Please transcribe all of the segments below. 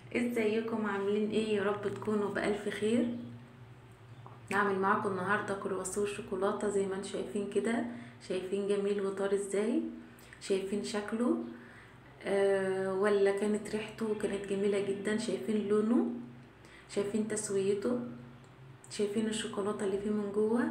ازيكم عاملين ايه يا رب تكونوا بألف خير نعمل معاكم النهارده كرواسون شوكولاته زي ما انتم شايفين كده شايفين جميل وطار ازاي شايفين شكله آه ولا كانت ريحته كانت جميله جدا شايفين لونه شايفين تسويته شايفين الشوكولاته اللي فيه من جوه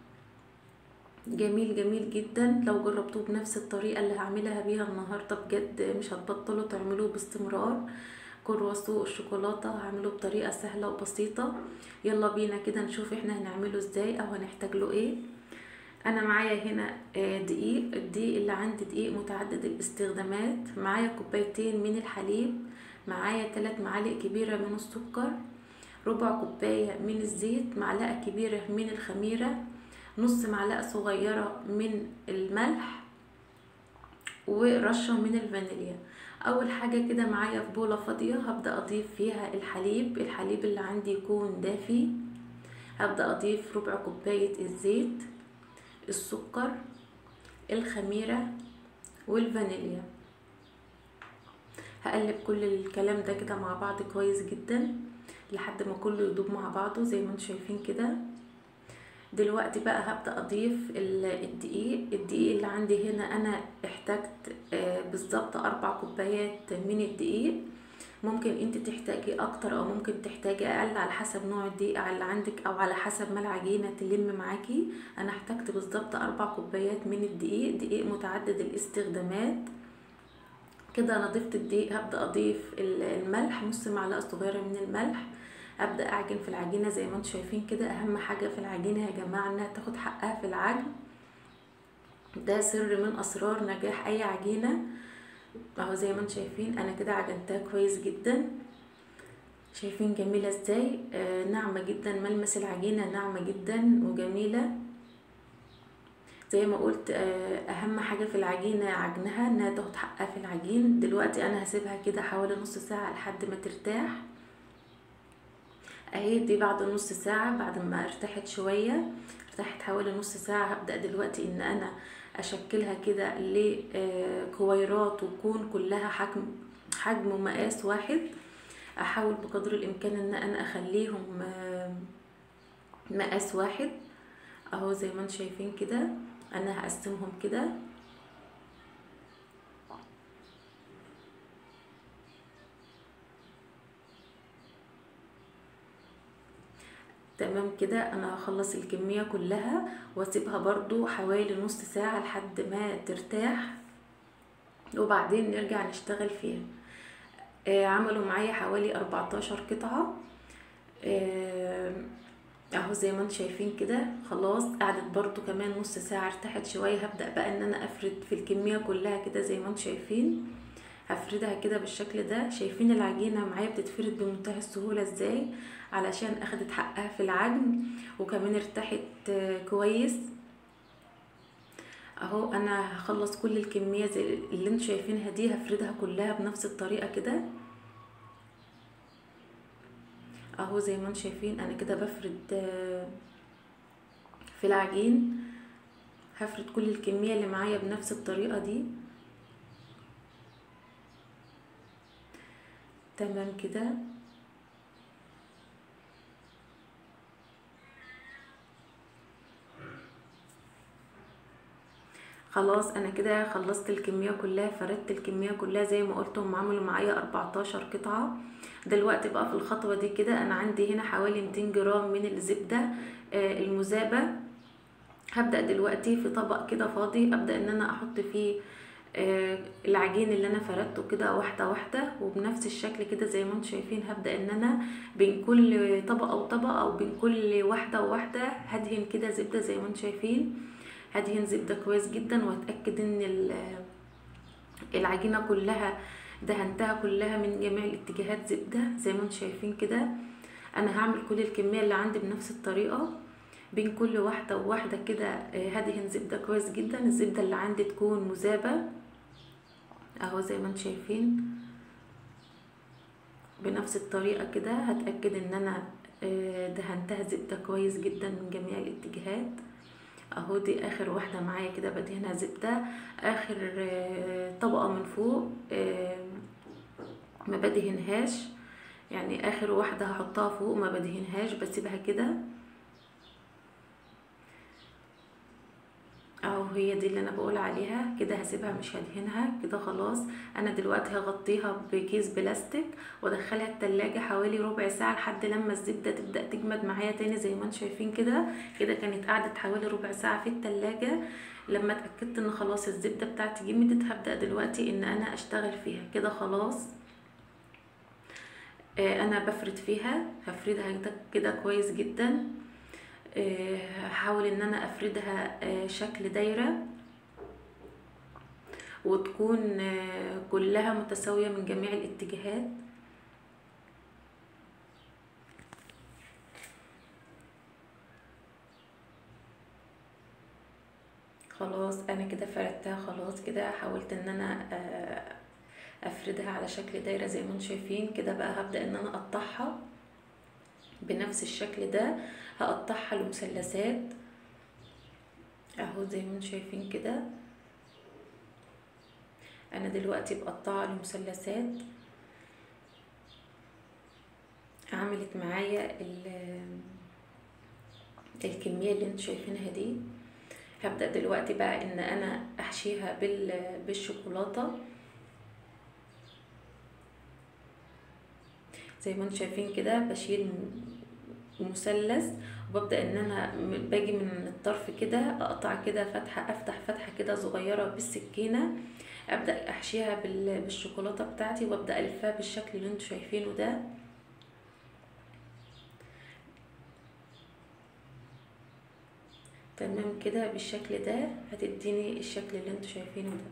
جميل جميل جدا لو جربتوه بنفس الطريقه اللي هعملها بيها النهارده بجد مش هتبطلوا تعملوه باستمرار كرواسون الشوكولاته هعمله بطريقه سهله وبسيطه يلا بينا كده نشوف احنا هنعمله ازاي او هنحتاج له ايه انا معايا هنا دقيق الدقيق اللي عندي دقيق متعدد الاستخدامات معايا كوبايتين من الحليب معايا 3 معالق كبيره من السكر ربع كوبايه من الزيت معلقه كبيره من الخميره نص معلقه صغيره من الملح ورشه من الفانيليا اول حاجه كده معايا في بوله فاضيه هبدا اضيف فيها الحليب الحليب اللي عندي يكون دافي هبدا اضيف ربع كوبايه الزيت السكر الخميره والفانيليا هقلب كل الكلام ده كده مع بعض كويس جدا لحد ما كله يدوب مع بعضه زي ما انتم شايفين كده دلوقتي بقى هبدا اضيف الدقيق الدقيق اللي عندي هنا انا احتاجت بالظبط اربع كوبايات من الدقيق ممكن انت تحتاجي اكتر او ممكن تحتاجي اقل على حسب نوع الدقيق اللي عندك او على حسب ما العجينه تلم معاكي انا احتاجت بالظبط اربع كوبايات من الدقيق دقيق متعدد الاستخدامات كده انا ضفت الدقيق هبدا اضيف الملح نص معلقه صغيره من الملح ابدا اعجن في العجينه زي ما انتم شايفين كده اهم حاجه في العجينه يا جماعه انها تاخد حقها في العجن ده سر من اسرار نجاح اي عجينه اهو زي ما انتم شايفين انا كده عجنتها كويس جدا شايفين جميله ازاي آه ناعمه جدا ملمس العجينه ناعمه جدا وجميله زي ما قلت آه اهم حاجه في العجينه عجنها انها تاخد حقها في العجين دلوقتي انا هسيبها كده حوالي نص ساعه لحد ما ترتاح اهي دي بعد نص ساعة بعد ما ارتاحت شوية ارتاحت حوالي نص ساعة هبدأ دلوقتي ان انا اشكلها كده لكويرات وتكون كلها حجم حجم ومقاس واحد احاول بقدر الامكان ان انا اخليهم مقاس واحد اهو زي ما انتم شايفين كده انا هقسمهم كده تمام كده انا هخلص الكمية كلها واسيبها برضو حوالي نص ساعة لحد ما ترتاح وبعدين نرجع نشتغل فيها آه عملوا معايا حوالي 14 قطعة آه اهو زي ما انتم شايفين كده خلاص قعدت برضو كمان نص ساعة ارتاحت شوية هبدأ بقى ان انا افرد في الكمية كلها كده زي ما انتم شايفين هفردها كده بالشكل ده شايفين العجينة معايا بتتفرد بمنتهى السهولة ازاي علشان اخدت حقها في العجن وكمان ارتاحت كويس اهو انا هخلص كل الكمية زي اللي انتوا شايفينها دي هفردها كلها بنفس الطريقة كده اهو زي ما انتوا شايفين انا كده بفرد في العجين هفرد كل الكمية اللي معايا بنفس الطريقة دي تمام كده خلاص انا كده خلصت الكميه كلها فردت الكميه كلها زي ما قلت هم عملوا معايا 14 قطعه دلوقتي بقى في الخطوه دي كده انا عندي هنا حوالي 200 جرام من الزبده آه المذابه هبدا دلوقتي في طبق كده فاضي ابدا ان انا احط فيه آه العجين اللي انا فردته كده واحده واحده وبنفس الشكل كده زي ما انتم شايفين هبدا ان انا بين كل طبقه وطبقه او بين كل واحده وواحده هدهن كده زبده زي ما انتم شايفين هدهن زبده كويس جدا واتاكد ان العجينه كلها دهنتها كلها من جميع الاتجاهات زبده زي ما انتم شايفين كده انا هعمل كل الكميه اللي عندي بنفس الطريقه بين كل واحده وواحده كده هدهن زبده كويس جدا الزبده اللي عندي تكون مذابه اهو زي ما انتم شايفين بنفس الطريقه كده هتاكد ان انا دهنتها زبده كويس جدا من جميع الاتجاهات اهو دي اخر واحده معايا كده بدهنها زبده اخر طبقه من فوق ما بدهنهاش يعني اخر واحدة هحطها فوق ما بدهنهاش بسيبها كده اهو هي دي اللي انا بقول عليها كده هسيبها مش هدهنها كده خلاص انا دلوقتي هغطيها بكيس بلاستيك وادخلها التلاجة حوالي ربع ساعة لحد لما الزبدة تبدأ تجمد معايا تاني زي ما انتم شايفين كده كده كانت قعدت حوالي ربع ساعة في التلاجة لما اتأكدت ان خلاص الزبدة بتاعتي جمدت هبدأ دلوقتي ان انا اشتغل فيها كده خلاص آه انا بفرد فيها هفردها كده كويس جدا هحاول ان انا افردها شكل دايرة وتكون كلها متساوية من جميع الاتجاهات خلاص انا كده فردتها خلاص كده حاولت ان انا افردها على شكل دايرة زي ما انتم شايفين كده بقى هبدأ ان انا اقطعها بنفس الشكل ده هقطعها لمثلثات اهو زي ما انتم شايفين كده انا دلوقتي بقطعها لمثلثات عملت معايا الكميه اللي انتم شايفينها دي هبدا دلوقتي بقى ان انا احشيها بالشوكولاته زي ما انتم شايفين كده بشيل مثلث وببدا ان انا باجي من الطرف كده اقطع كده فتحه افتح فتحه كده صغيره بالسكينه ابدا احشيها بالشوكولاته بتاعتي وابدا الفها بالشكل اللي انتم شايفينه ده تمام كده بالشكل ده هتديني الشكل اللي انتم شايفينه ده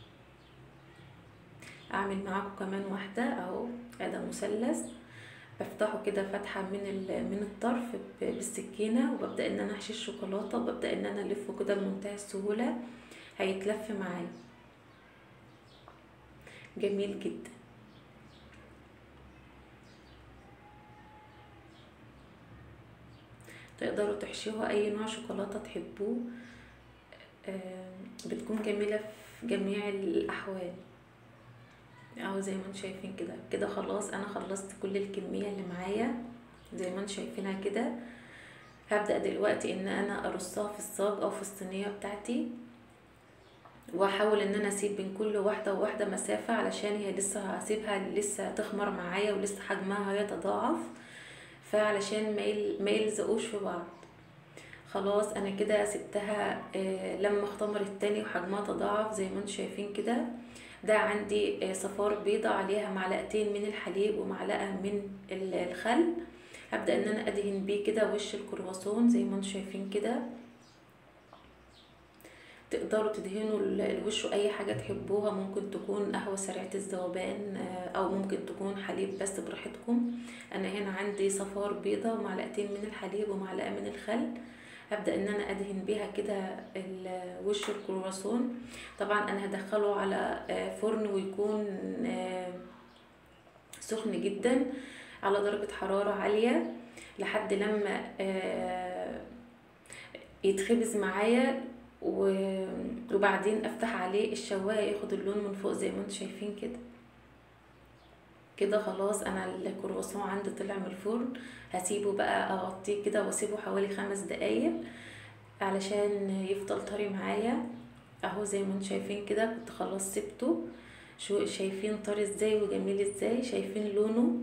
اعمل معاكم كمان واحده اهو هذا مثلث بفتحه كده فتحه من من الطرف بالسكينه وببدا ان انا احشي الشوكولاته وببدا ان انا الفه كده بمنتهى السهوله هيتلف معايا جميل جدا تقدروا تحشوها اي نوع شوكولاته تحبوه بتكون جميله في جميع الاحوال اهو زي ما انتم شايفين كده كده خلاص انا خلصت كل الكميه اللي معايا زي ما انتم شايفينها كده هبدا دلوقتي ان انا ارصها في الصاج او في الصينيه بتاعتي واحاول ان انا اسيب بين كل واحده وواحده مسافه علشان هي لسه هسيبها لسه تخمر معايا ولسه حجمها هيتضاعف فعلشان ما يلزقوش في بعض خلاص انا كده سبتها لما اختمرت تاني وحجمها تضاعف زي ما انتم شايفين كده ده عندي صفار بيضة عليها معلقتين من الحليب ومعلقة من الخل هبدأ ان انا ادهن بيه كده وش الكرواسون زي ما انتم شايفين كده تقدروا تدهنوا الوش اي حاجة تحبوها ممكن تكون قهوة سريعة الذوبان او ممكن تكون حليب بس براحتكم انا هنا عندي صفار بيضة ومعلقتين من الحليب ومعلقة من الخل هبدا ان انا ادهن بيها كده وش الكرواسون طبعا انا هدخله على فرن ويكون سخن جدا على درجة حرارة عالية لحد لما يتخبز معايا وبعدين افتح عليه الشواية ياخد اللون من فوق زي ما انتم شايفين كده كده خلاص انا الكرواسون عندي طلع من الفرن هسيبه بقى اغطيه كده واسيبه حوالي خمس دقايق علشان يفضل طري معايا اهو زي ما انتم شايفين كده كنت خلاص سبته شو شايفين طري ازاي وجميل ازاي شايفين لونه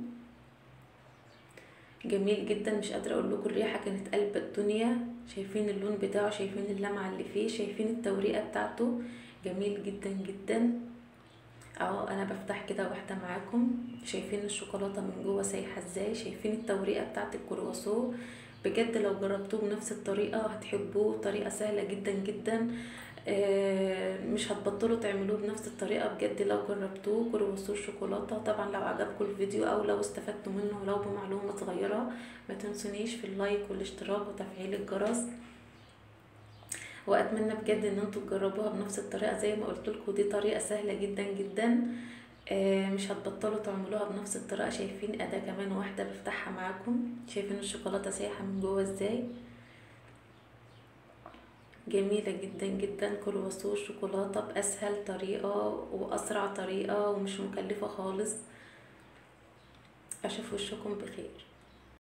جميل جدا مش قادره اقول لكم الريحه كانت قلب الدنيا شايفين اللون بتاعه شايفين اللمعه اللي فيه شايفين التوريقه بتاعته جميل جدا جدا اهو انا بفتح كده واحده معاكم شايفين الشوكولاته من جوه سايحه ازاي شايفين التوريقه بتاعت الكرواسون بجد لو جربتوه بنفس الطريقه هتحبوه طريقه سهله جدا جدا مش هتبطلوا تعملوه بنفس الطريقه بجد لو جربتوه كرواسون شوكولاته طبعا لو عجبكم الفيديو او لو استفدتوا منه ولو بمعلومه صغيره ما تنسونيش في اللايك والاشتراك وتفعيل الجرس واتمنى بجد ان انتوا تجربوها بنفس الطريقه زي ما قلت لكم دي طريقه سهله جدا جدا مش هتبطلوا تعملوها بنفس الطريقه شايفين اداه كمان واحده بفتحها معاكم شايفين الشوكولاته سايحه من جوه ازاي جميلة جدا جدا كرواسون شوكولاتة بأسهل طريقة وأسرع طريقة ومش مكلفة خالص اشوف وشكم بخير